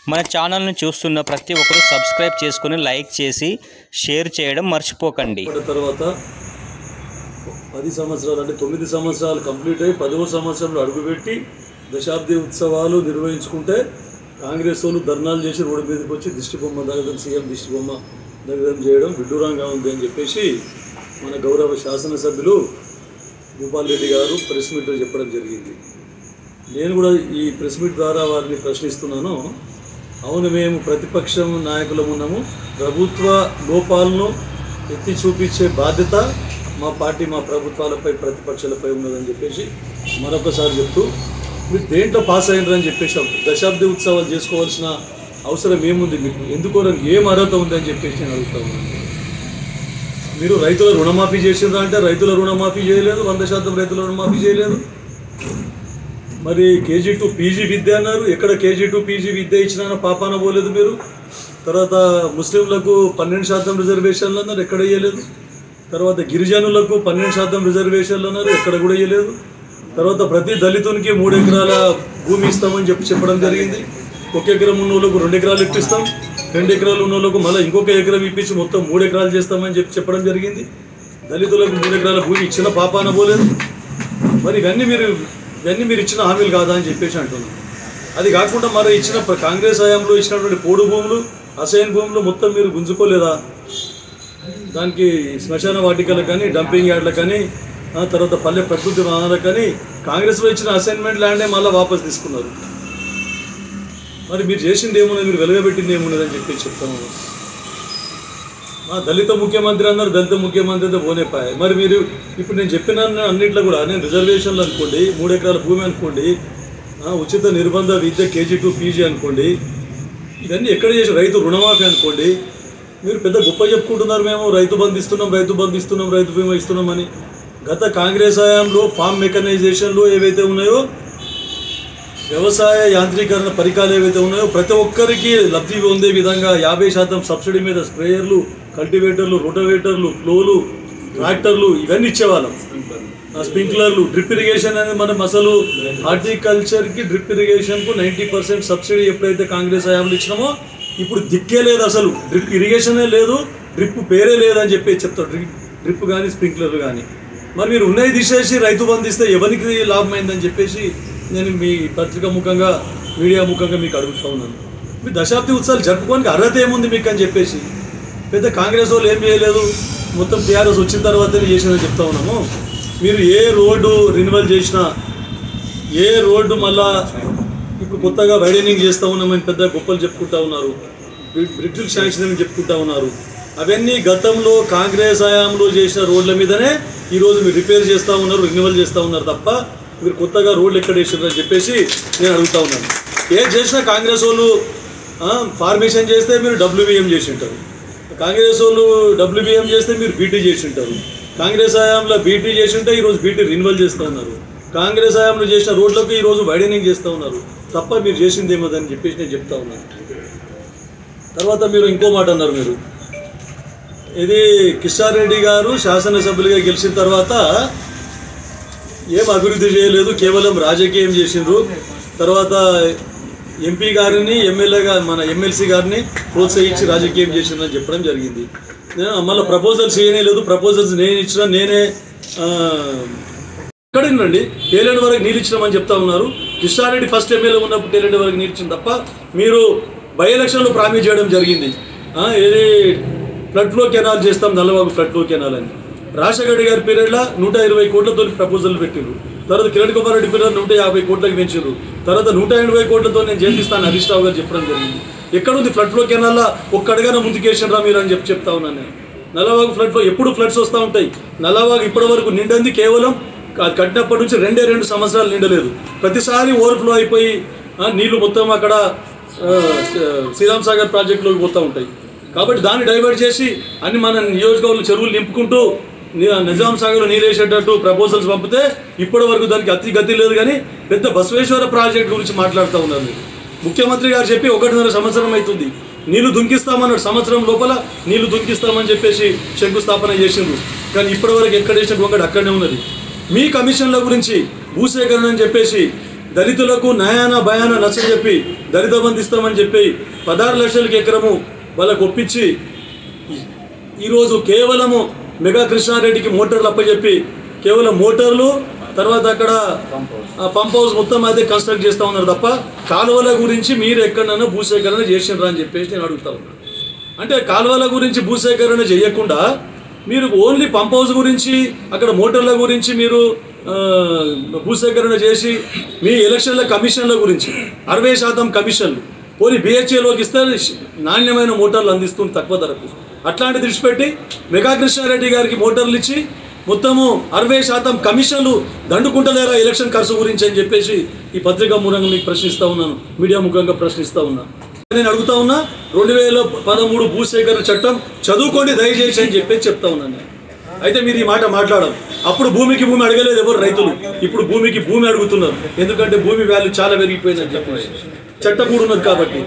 మన ఛానల్ని చూస్తున్న ప్రతి ఒక్కరూ సబ్స్క్రైబ్ చేసుకుని లైక్ చేసి షేర్ చేయడం మర్చిపోకండి పడ్డ తర్వాత పది సంవత్సరాలు అంటే తొమ్మిది సంవత్సరాలు కంప్లీట్ అయ్యి పదవ సంవత్సరంలో అడుగుపెట్టి దశాబ్ది ఉత్సవాలు నిర్వహించుకుంటే కాంగ్రెస్ వాళ్ళు ధర్నాలు చేసి రోడ్డు మీదకి వచ్చి దిష్టి బొమ్మ దగదం సీఎం దిష్టి బొమ్మ దగదం చేయడం విడ్డూరంగా ఉంది అని చెప్పేసి మన గౌరవ శాసనసభ్యులు భూపాల్ రెడ్డి గారు ప్రెస్ మీట్లో చెప్పడం జరిగింది నేను కూడా ఈ ప్రెస్ మీట్ ద్వారా వారిని ప్రశ్నిస్తున్నాను అవును మేము ప్రతిపక్షం నాయకులం ఉన్నాము ప్రభుత్వ లోపాలను ఎత్తి చూపించే బాధ్యత మా పార్టీ మా ప్రభుత్వాలపై ప్రతిపక్షాలపై ఉన్నదని చెప్పేసి మరొకసారి చెప్తూ మీరు దేంట్లో పాస్ అయినారని చెప్పేసి దశాబ్ది ఉత్సవాలు చేసుకోవాల్సిన అవసరం ఏముంది మీకు ఎందుకోరని ఏం అర్హత ఉంది అని చెప్పేసి నేను అడుగుతా ఉన్నాను మీరు రైతుల రుణమాఫీ చేసిండ్రా అంటే రైతుల రుణమాఫీ చేయలేదు వంద శాతం రైతుల రుణమాఫీ చేయలేదు మరి కేజీ టు పీజీ విద్య అన్నారు ఎక్కడ కేజీ టు పీజీ విద్య ఇచ్చినా పాపాన పోలేదు మీరు తర్వాత ముస్లింలకు పన్నెండు శాతం రిజర్వేషన్లు అన్నారు ఎక్కడ ఇవ్వలేదు తర్వాత గిరిజనులకు పన్నెండు శాతం రిజర్వేషన్లు అన్నారు ఎక్కడ కూడా ఇవ్వలేదు తర్వాత ప్రతి దళితునికి మూడు ఎకరాల భూమి ఇస్తామని చెప్పి చెప్పడం జరిగింది ఒక ఎకరం ఉన్న వాళ్ళకు రెండు ఎకరాలు ఇప్పిస్తాం రెండు ఎకరాలు ఉన్న వాళ్ళకు మళ్ళీ ఇంకొక ఎకరం ఇప్పించి మొత్తం మూడు ఎకరాలు చేస్తామని చెప్పి చెప్పడం జరిగింది దళితులకు మూడు ఎకరాల భూమి ఇచ్చిన పాపాన పోలేదు మరి ఇవన్నీ మీరు ఇవన్నీ మీరు ఇచ్చిన హామీలు కాదా అని చెప్పేసి అంటున్నాను అది కాకుండా మరి ఇచ్చిన ప్ర- కాంగ్రెస్ హయాంలో ఇచ్చినటువంటి పోడు భూములు అసైన్ భూములు మొత్తం మీరు గుంజుకోలేదా దానికి శ్మశాన వాటికలకు కానీ డంపింగ్ యార్డ్లకు కానీ ఆ తర్వాత పల్లె ప్రకృతి వనాలకు కానీ కాంగ్రెస్లో ఇచ్చిన అసైన్మెంట్ ల్యాండే మళ్ళీ వాపస్ తీసుకున్నారు మరి మీరు చేసింది ఏమున్నది మీరు వెలగబెట్టింది ఏమున్నది అని చెప్పి చెప్తాము ఆ దళిత ముఖ్యమంత్రి అన్నారు దళిత ముఖ్యమంత్రి అయితే పోనేపాయ మరి మీరు ఇప్పుడు నేను చెప్పిన అన్నింటిలో కూడా నేను రిజర్వేషన్లు అనుకోండి మూడు ఎకరాల భూమి అనుకోండి ఆ, ఉచిత నిర్బంధ విద్య కేజీ టు పీజీ అనుకోండి ఇవన్నీ ఎక్కడ చేసి రైతు రుణమాఫీ అనుకోండి మీరు పెద్ద గొప్ప చెప్పుకుంటున్నారు మేము రైతు బంధిస్తున్నాం రైతు బంధిస్తున్నాం రైతు బీమా ఇస్తున్నామని గత కాంగ్రెస్ హయాంలో ఫామ్ మెకనైజేషన్లు ఏవైతే ఉన్నాయో వ్యవసాయ యాంత్రీకరణ పరికరాలు ఏవైతే ఉన్నాయో ప్రతి ఒక్కరికి లబ్ధి పొందే విధంగా యాభై శాతం సబ్సిడీ మీద స్ప్రేయర్లు కల్టివేటర్లు రొటవేటర్లు ఫ్లోలు ట్రాక్టర్లు ఇవన్నీ ఇచ్చేవాళ్ళం ఆ స్ప్రింక్లర్లు డ్రిప్ ఇరిగేషన్ అనేది మనం అసలు హార్టికల్చర్కి డ్రిప్ ఇరిగేషన్కు నైంటీ పర్సెంట్ సబ్సిడీ ఎప్పుడైతే కాంగ్రెస్ హయాంలో ఇచ్చినామో ఇప్పుడు దిక్కే లేదు అసలు డ్రిప్ ఇరిగేషనే లేదు డ్రిప్ పేరే లేదని చెప్పి చెప్తారు డ్రిప్ డ్రిప్ కానీ స్ప్రింక్లర్లు కానీ మరి మీరు ఉన్నది తీసేసి రైతు బంధిస్తే ఎవరికి లాభమైందని చెప్పేసి నేను మీ పత్రిక ముఖంగా మీడియా ముఖంగా మీకు అడుగుతా ఉన్నాను మీ దశాబ్ది ఉత్సవాలు జరుపుకోనికి అర్హత ఏముంది మీకు అని చెప్పేసి పెద్ద కాంగ్రెస్ వాళ్ళు ఏం చేయలేదు మొత్తం టీఆర్ఎస్ వచ్చిన తర్వాతనే చేసిందని చెప్తా ఉన్నాము మీరు ఏ రోడ్డు రినివల్ చేసినా ఏ రోడ్డు మళ్ళా ఇప్పుడు కొత్తగా వైడనింగ్ చేస్తూ ఉన్నామని పెద్ద గొప్పలు చెప్పుకుంటా ఉన్నారు బ్రి- బ్రిడ్జిల్ శాంక్షన్ అని చెప్పుకుంటా ఉన్నారు అవన్నీ గతంలో కాంగ్రెస్ హయాంలో చేసిన రోడ్ల మీదనే ఈరోజు మీరు రిపేర్ చేస్తూ ఉన్నారు రినివల్ చేస్తూ ఉన్నారు తప్ప మీరు కొత్తగా రోడ్లు ఎక్కడ వేసారని చెప్పేసి నేను అడుగుతా ఉన్నాను ఏం చేసినా కాంగ్రెస్ వాళ్ళు ఫార్మేషన్ చేస్తే మీరు డబ్ల్యూబీఎం చేసి ఉంటారు కాంగ్రెస్ వాళ్ళు డబ్ల్యూబీఎం చేస్తే మీరు బీటీ చేసి ఉంటారు కాంగ్రెస్ హయాంలో బీటీ చేసి ఉంటే ఈరోజు బీటీ రినివల్ చేస్తూ ఉన్నారు కాంగ్రెస్ హయాంలో చేసిన రోడ్లకు ఈరోజు వైడనింగ్ చేస్తూ ఉన్నారు తప్ప మీరు చేసింది ఏమోదని చెప్పేసి నేను చెప్తా ఉన్నాను తర్వాత మీరు ఇంకో మాట అన్నారు మీరు ఇది కిషన్ రెడ్డి గారు శాసనసభ్యులుగా గెలిచిన తర్వాత ఏం అభివృద్ధి చేయలేదు కేవలం రాజకీయం చేసిండ్రు తర్వాత ఎంపీ గారిని ఎమ్మెల్యేగా మన ఎమ్మెల్సీ గారిని ప్రోత్సహించి రాజకీయం చేసిందని చెప్పడం జరిగింది నేను మళ్ళీ ప్రపోజల్స్ ఏమీ లేదు ప్రపోజల్స్ నేను ఇచ్చిన నేనే ఆ, ఎక్కడండి టేలెంట్ వరకు నీళ్ళు ఇచ్చినామని చెప్తా ఉన్నారు కృష్ణారెడ్డి ఫస్ట్ ఎమ్మెల్యే ఉన్నప్పుడు టేలెంట్ వరకు నీళ్ళు ఇచ్చిన తప్ప మీరు బై ఎలక్షన్లో ప్రామిస్ చేయడం జరిగింది ఆ, ఏది ఫ్లడ్ ఫ్లో కెనాల్ చేస్తాం నల్లవాగు ఫ్లడ్ ఫ్లో కెనాల్ అని రాజశేఖర్ గారి పీరియడ్లో నూట ఇరవై కోట్లతో ప్రపోజల్ పెట్టిండ్రు తర్వాత కిరణ్ కుమార్ రెడ్డి పీరియడ్ నూట యాభై కోట్లకు పెంచారు తర్వాత నూట ఎనభై కోట్లతో నేను చేపిస్తాను హరీష్ రావు గారు చెప్పడం జరిగింది ఎక్కడుంది ఫ్లడ్ ఫ్లో కెనాల్లో ఒక్కడిగానే ముందుకేసారా మీరు అని చెప్పి చెప్తా ఉన్నాను నేను నల్లవాగు ఫ్లడ్ ఫ్లో ఎప్పుడు ఫ్లడ్స్ వస్తూ ఉంటాయి నల్లవాగు ఇప్పటి వరకు నిండింది కేవలం అది కట్టినప్పటి నుంచి రెండే రెండు సంవత్సరాలు నిండలేదు ప్రతిసారి ఓవర్ఫ్లో అయిపోయి ఆ, నీళ్లు మొత్తం అక్కడ ఆ, శ్రీరామ్ సాగర్ ప్రాజెక్టులోకి పోతూ ఉంటాయి కాబట్టి దాన్ని డైవర్ట్ చేసి అన్ని మన నియోజకవర్గంలో చెరువులు నింపుకుంటూ ని- నిజాం సాగర్లో నీళ్ళు వేసేటట్టు ప్రపోజల్స్ పంపితే ఇప్పటి వరకు దానికి అతి గతి లేదు కానీ పెద్ద బసవేశ్వర ప్రాజెక్ట్ గురించి మాట్లాడుతూ ఉన్నారు మీరు ముఖ్యమంత్రి గారు చెప్పి ఒకటిన్నర సంవత్సరం అవుతుంది నీళ్లు దుంకిస్తామన్నాడు సంవత్సరం లోపల నీళ్లు దుంకిస్తామని చెప్పేసి శంకుస్థాపన చేసిండ్రు కానీ ఇప్పటివరకు ఎక్కడ వేసిన ఒకటి అక్కడనే ఉన్నది మీ కమిషన్ల గురించి భూసేకరణ అని చెప్పేసి దళితులకు నయాన భయాన నచ్చ చెప్పి దళిత బంధు ఇస్తామని చెప్పి పదహారు లక్షలకి ఎకరము వాళ్ళకు ఒప్పించి ఈరోజు కేవలము మెగా కృష్ణారెడ్డికి మోటార్లు అప్పచెప్పి కేవలం మోటార్లు తర్వాత అక్కడ ఆ పంప్ హౌస్ మొత్తం అదే కన్స్ట్రక్ట్ చేస్తా ఉన్నారు తప్ప కాలువల గురించి మీరు ఎక్కడైనా భూసేకరణ చేసినారా అని చెప్పేసి నేను అడుగుతా ఉన్నాను అంటే కాలువల గురించి భూసేకరణ చేయకుండా మీరు ఓన్లీ పంప్ హౌస్ గురించి అక్కడ మోటార్ల గురించి మీరు ఆ, భూసేకరణ చేసి మీ ఎలక్షన్ల కమిషన్ల గురించి అరవై శాతం కమిషన్లు పోనీ బిహెచ్ఏలోకి ఇస్తే నాణ్యమైన మోటార్లు అందిస్తుంది తక్కువ ధరకు అట్లాంటి దృష్టి పెట్టి మెగా కృష్ణారెడ్డి గారికి మోటార్లు ఇచ్చి మొత్తము అరవై శాతం కమిషన్లు దండుకుంటలేరా ఎలక్షన్ ఖర్చు గురించి అని చెప్పేసి ఈ పత్రికా మూలంగా మీకు ప్రశ్నిస్తా ఉన్నాను మీడియా ముఖంగా ప్రశ్నిస్తా ఉన్నాను నేను అడుగుతా ఉన్నా రెండు వేల పదమూడు భూసేకరణ చట్టం చదువుకోండి దయచేసి అని చెప్పేసి చెప్తా ఉన్నాను నేను అయితే మీరు ఈ మాట మాట్లాడడం అప్పుడు భూమికి భూమి అడగలేదు ఎవరు రైతులు ఇప్పుడు భూమికి భూమి అడుగుతున్నారు ఎందుకంటే భూమి వాల్యూ చాలా పెరిగిపోయిందని చెప్పేసి చట్టపూడు ఉన్నది కాబట్టి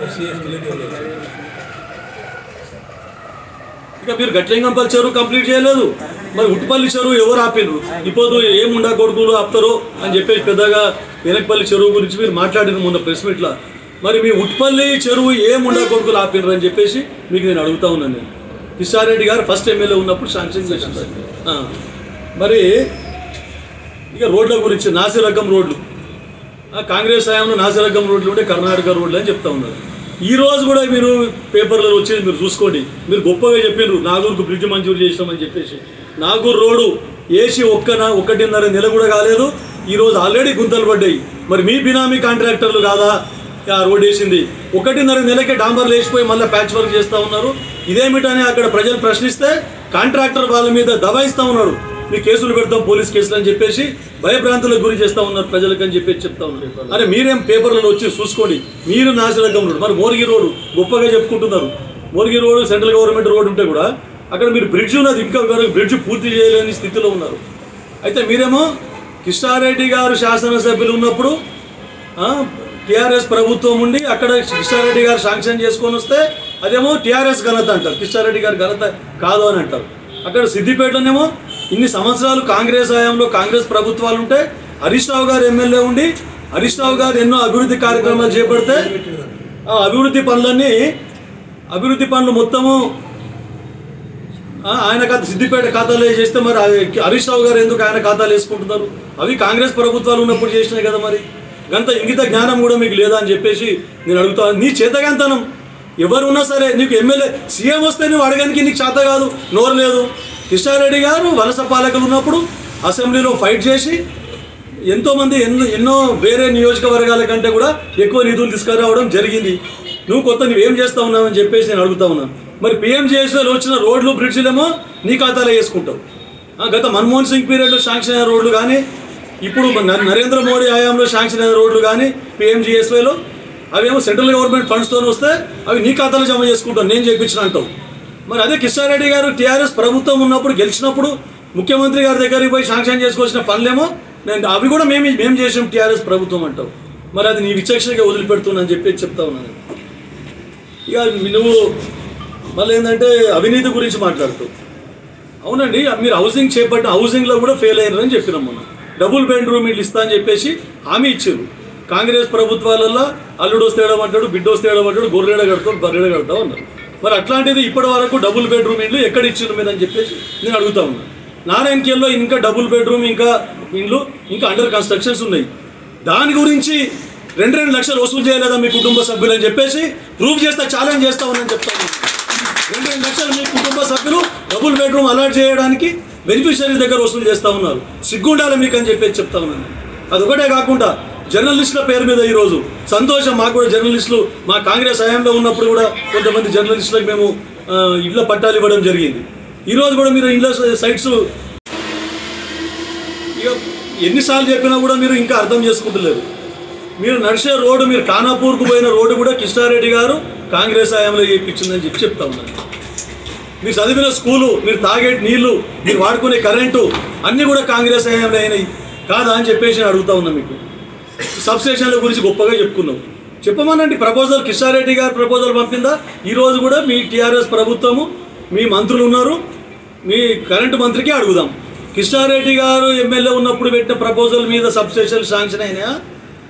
ఇక మీరు గట్లింగంపల్లి చెరువు కంప్లీట్ చేయలేదు మరి ఉట్టుపల్లి చెరువు ఎవరు ఆపిర్రు ఇప్పుడు ఏముండా కొడుకులు ఆపుతారో అని చెప్పేసి పెద్దగా వెనకపల్లి చెరువు గురించి మీరు మాట్లాడిన మొన్న ప్రెస్ మీట్లో మరి మీ ఉట్పల్లి చెరువు ఏముండా కొడుకులు ఆపిర్రు అని చెప్పేసి మీకు నేను అడుగుతా ఉన్నాను నేను కిషారెడ్డి గారు ఫస్ట్ ఎమ్మెల్యే ఉన్నప్పుడు శాంక్షన్ చేసింది ఆ. మరి ఇక రోడ్ల గురించి నాసి రకం రోడ్లు ఆ కాంగ్రెస్ హయాంలో నాసి రకం రోడ్లు ఉంటే కర్ణాటక రోడ్లు అని చెప్తా ఉన్నారు ఈ రోజు కూడా మీరు పేపర్లలో వచ్చేది మీరు చూసుకోండి మీరు గొప్పగా చెప్పినారు నాగూరుకు బ్రిడ్జ్ మంజూరు చేసినామని చెప్పేసి నాగూరు రోడ్డు ఏసీ ఒక్కన ఒకటిన్నర నెల కూడా కాలేదు ఈ రోజు ఆల్రెడీ గుంతలు పడ్డాయి మరి మీ బినామీ కాంట్రాక్టర్లు కాదా ఆ రోడ్ వేసింది ఒకటిన్నర నెలకే డాంబర్లు వేసిపోయి మళ్ళీ ప్యాచ్ వర్క్ చేస్తూ ఉన్నారు ఇదేమిటని అక్కడ ప్రజలు ప్రశ్నిస్తే కాంట్రాక్టర్ వాళ్ళ మీద దబాయిస్తూ ఉన్నారు మీ కేసులు పెడతాం పోలీస్ కేసులు అని చెప్పేసి భయభ్రాంతులకు గురి చేస్తా ఉన్నారు ప్రజలకు అని చెప్పేసి చెప్తా ఉన్నారు అరే మీరేం పేపర్లలో వచ్చి చూసుకోండి మీరు నాశనకం రోడ్ మరి మోర్గి రోడ్డు గొప్పగా చెప్పుకుంటున్నారు Morgi road central government road ఉంటే కూడా అక్కడ మీరు బ్రిడ్జ్ ఉన్నది ఇంకా వరకు బ్రిడ్జ్ పూర్తి చేయలేని స్థితిలో ఉన్నారు అయితే మీరేమో కిష్టారెడ్డి గారు శాసనసభ్యులు ఉన్నప్పుడు టిఆర్ఎస్ ప్రభుత్వం ఉండి అక్కడ కిష్టారెడ్డి గారు శాంక్షన్ చేసుకొని వస్తే అదేమో టిఆర్ఎస్ ఘనత అంటారు కిష్టారెడ్డి గారి ఘనత కాదు అని అంటారు అక్కడ సిద్దిపేటనేమో ఇన్ని సంవత్సరాలు కాంగ్రెస్ హయాంలో కాంగ్రెస్ ప్రభుత్వాలు ఉంటే హరీష్ రావు గారు ఎమ్మెల్యే ఉండి హరీష్ రావు గారు ఎన్నో అభివృద్ధి కార్యక్రమాలు చేపడితే ఆ అభివృద్ధి పనులన్నీ అభివృద్ధి పనులు మొత్తము ఆ, ఆయన ఖాతా సిద్దిపేట ఖాతాలో చేస్తే మరి అది హరీష్ రావు గారు ఎందుకు ఆయన ఖాతాలు వేసుకుంటున్నారు అవి కాంగ్రెస్ ప్రభుత్వాలు ఉన్నప్పుడు చేసినాయి కదా మరి గంత ఇంగిత జ్ఞానం కూడా మీకు లేదా అని చెప్పేసి నేను అడుగుతా నీ చేతగాంతనం ఎవరు ఉన్నా సరే నీకు ఎమ్మెల్యే సీఎం వస్తే నువ్వు అడగడానికి నీకు చేత కాదు నోరు లేదు కృష్ణారెడ్డి గారు వలస పాలకులు ఉన్నప్పుడు అసెంబ్లీలో ఫైట్ చేసి ఎంతోమంది ఎన్నో ఎన్నో వేరే నియోజకవర్గాల కంటే కూడా ఎక్కువ నిధులు తీసుకురావడం జరిగింది నువ్వు కొత్త నువ్వేం చేస్తా ఉన్నావు అని చెప్పేసి నేను అడుగుతా ఉన్నాను మరి పిఎంజేఎస్లో వచ్చిన రోడ్లు బ్రిడ్జ్లేమో నీ ఖాతాలో వేసుకుంటావు ఆ, గత మన్మోహన్ సింగ్ పీరియడ్లో శాంక్షన్ అయిన రోడ్లు కానీ ఇప్పుడు మన నరే- నరేంద్ర మోడీ హయాంలో శాంక్షన్ అయిన రోడ్లు కానీ పిఎంజిఎస్వైలో అవేమో సెంట్రల్ గవర్నమెంట్ ఫండ్స్తో వస్తే అవి నీ ఖాతాలో జమ చేసుకుంటావు నేను చేయించిన అంటావు మరి అదే కిషారెడ్డి గారు టీఆర్ఎస్ ప్రభుత్వం ఉన్నప్పుడు గెలిచినప్పుడు ముఖ్యమంత్రి గారి దగ్గరికి పోయి శాంక్షన్ చేసుకొచ్చిన పనులేమో నేను అవి కూడా మేము మేము చేసాం టీఆర్ఎస్ ప్రభుత్వం అంటావు మరి అది నీ విచక్షణగా వదిలిపెడుతున్నాను చెప్పి చెప్తా ఉన్నాను ఇక నువ్వు మళ్ళీ ఏంటంటే అవినీతి గురించి మాట్లాడుతావు అవునండి మీరు హౌసింగ్ చేపట్టిన హౌసింగ్లో కూడా ఫెయిల్ అయ్యారని చెప్పినాం మనం డబుల్ బెడ్రూమ్ ఇల్లు ఇస్తా అని చెప్పేసి హామీ ఇచ్చారు కాంగ్రెస్ ప్రభుత్వాలలో అల్లుడు వస్తే ఏడమంటాడు బిడ్డ వస్తే ఏడమంటాడు గొర్రెడ కడతాడు బర్రెడ కడతావు అన్నారు మరి అట్లాంటిది ఇప్పటి వరకు డబుల్ బెడ్రూమ్ ఇల్లు ఎక్కడ ఇచ్చిండ్రు మీరు అని చెప్పేసి నేను అడుగుతా ఉన్నా నారాయణకేల్లో ఇంకా డబుల్ బెడ్రూమ్ ఇంకా ఇండ్లు ఇంకా అండర్ కన్స్ట్రక్షన్స్ ఉన్నాయి దాని గురించి రెండు రెండు లక్షలు వసూలు చేయలేదా మీ కుటుంబ సభ్యులు అని చెప్పేసి ప్రూవ్ చేస్తే ఛాలెంజ్ చేస్తా ఉన్నాను చెప్తాను రెండు రెండు లక్షలు మీ కుటుంబ సభ్యులు డబుల్ బెడ్రూమ్ అలాట్ చేయడానికి బెనిఫిషియరీ దగ్గర వసూలు చేస్తా ఉన్నారు సిగ్గుండాలి మీకు అని చెప్పేసి చెప్తా ఉన్నాను అదొకటే కాకుండా జర్నలిస్టుల పేరు మీద ఈరోజు సంతోషం మాకు కూడా జర్నలిస్టులు మా కాంగ్రెస్ హయాంలో ఉన్నప్పుడు కూడా కొంతమంది జర్నలిస్టులకు మేము ఆ, ఇళ్ళ పట్టాలు ఇవ్వడం జరిగింది ఈరోజు కూడా మీరు ఇళ్ళ సైట్స్ ఇక ఎన్నిసార్లు చెప్పినా కూడా మీరు ఇంకా అర్థం చేసుకుంటలేరు మీరు నడిచే రోడ్డు మీరు ఖానాపూర్కు పోయిన రోడ్డు కూడా కిష్టారెడ్డి గారు కాంగ్రెస్ హయాంలో చేయించిందని చెప్పి చెప్తా ఉన్నాను మీరు చదివిన స్కూలు మీరు తాగే నీళ్లు మీరు వాడుకునే కరెంటు అన్నీ కూడా కాంగ్రెస్ హయాంలో అయినాయి కాదా అని చెప్పేసి నేను అడుగుతా ఉన్నా మీకు సబ్ స్టేషన్ల గురించి గొప్పగా చెప్పుకున్నాం చెప్పమనండి ప్రపోజల్ కిషారెడ్డి గారు ప్రపోజల్ పంపిందా ఈరోజు కూడా మీ టీఆర్ఎస్ ప్రభుత్వము మీ మంత్రులు ఉన్నారు మీ కరెంటు మంత్రికి అడుగుదాం కిషారెడ్డి గారు ఎమ్మెల్యే ఉన్నప్పుడు పెట్టిన ప్రపోజల్ మీద సబ్ స్టేషన్ శాంక్షన్ అయినాయా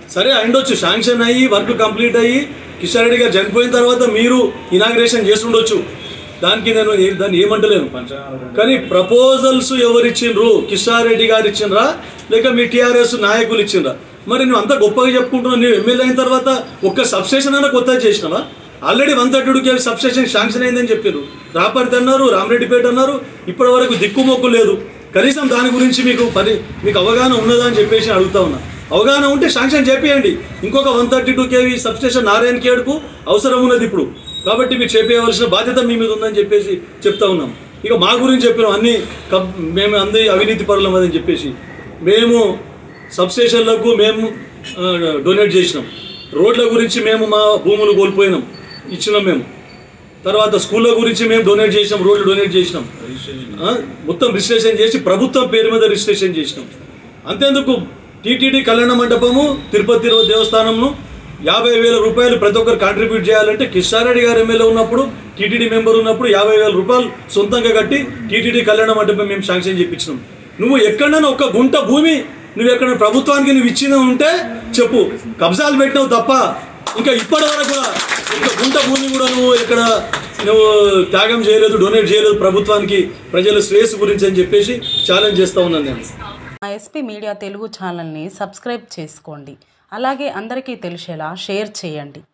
సరే అయిండొచ్చు శాంక్షన్ అయ్యి వర్క్ కంప్లీట్ అయ్యి కిషన్ రెడ్డి గారు చనిపోయిన తర్వాత మీరు ఇనాగ్రేషన్ చేస్తుండొచ్చు దానికి నేను ఏ- దాన్ని ఏమంటలేను కానీ ప్రపోజల్స్ ఎవరు ఇచ్చిండ్రు కిషన్ రెడ్డి గారు ఇచ్చిండ్రా లేక మీ టీఆర్ఎస్ నాయకులు ఇచ్చిండ్రా మరి నువ్వు అంత గొప్పగా చెప్పుకుంటున్నావు నువ్వు ఎమ్మెల్యే అయిన తర్వాత ఒక్క సబ్స్టేషన్ అయినా కొత్తగా చేసినావా ఆల్రెడీ వన్ థర్టీ టూకి సబ్స్టేషన్ శాంక్షన్ అయిందని చెప్పారు రాపర్తి అన్నారు రామరెడ్డిపేట అన్నారు ఇప్పటి వరకు దిక్కుమొక్కు లేదు కనీసం దాని గురించి మీకు పని మీకు అవగాహన ఉన్నదా అని చెప్పేసి అడుగుతా ఉన్నా అవగాహన ఉంటే శాంక్షన్ చేపియండి ఇంకొక one thirty two KV substation నారాయణ కేడుకు అవసరం ఉన్నది ఇప్పుడు కాబట్టి మీరు చేపేయవలసిన బాధ్యత మీ మీద ఉందని చెప్పేసి చెప్తా ఉన్నాం ఇక మా గురించి చెప్పినాం అన్ని కబ్ మేము అందరి అవినీతి పరులం అని చెప్పేసి మేము సబ్స్టేషన్లకు మేము ఆ, డొనేట్ చేసినాం రోడ్ల గురించి మేము మా భూములు కోల్పోయినాం ఇచ్చినాం మేము తర్వాత స్కూళ్ళ గురించి మేము డొనేట్ చేసినాం రోడ్లు డొనేట్ చేసినాం ఆ, మొత్తం రిజిస్ట్రేషన్ చేసి ప్రభుత్వం పేరు మీద రిజిస్ట్రేషన్ చేసినాం అంతేందుకు టీటీడీ కళ్యాణ మండపము తిరుపతి తిరుపతి దేవస్థానంను యాభై వేల రూపాయలు ప్రతి ఒక్కరు కాంట్రిబ్యూట్ చేయాలంటే కిషారెడ్డి గారు ఎమ్మెల్యే ఉన్నప్పుడు టీటీడీ మెంబర్ ఉన్నప్పుడు యాభై వేల రూపాయలు సొంతంగా కట్టి టీటీడీ కళ్యాణ మండపం మేము శాంక్షన్ చేయించినాం నువ్వు ఎక్కడైనా ఒక గుంట భూమి నువ్వు ఎక్కడ ప్రభుత్వానికి నువ్వు ఇచ్చిన ఉంటే చెప్పు కబ్జాలు పెట్టినావు తప్ప ఇంకా ఇప్పటి వరకు కూడా ఇంకా గుంట భూమి కూడా నువ్వు ఇక్కడ నువ్వు త్యాగం చేయలేదు డొనేట్ చేయలేదు ప్రభుత్వానికి ప్రజల శ్రేయస్సు గురించి అని చెప్పేసి ఛాలెంజ్ చేస్తా ఉన్నాను నేను మా ఎస్పీ మీడియా తెలుగు ఛానల్ని సబ్స్క్రైబ్ చేసుకోండి అలాగే అందరికీ తెలిసేలా షేర్ చేయండి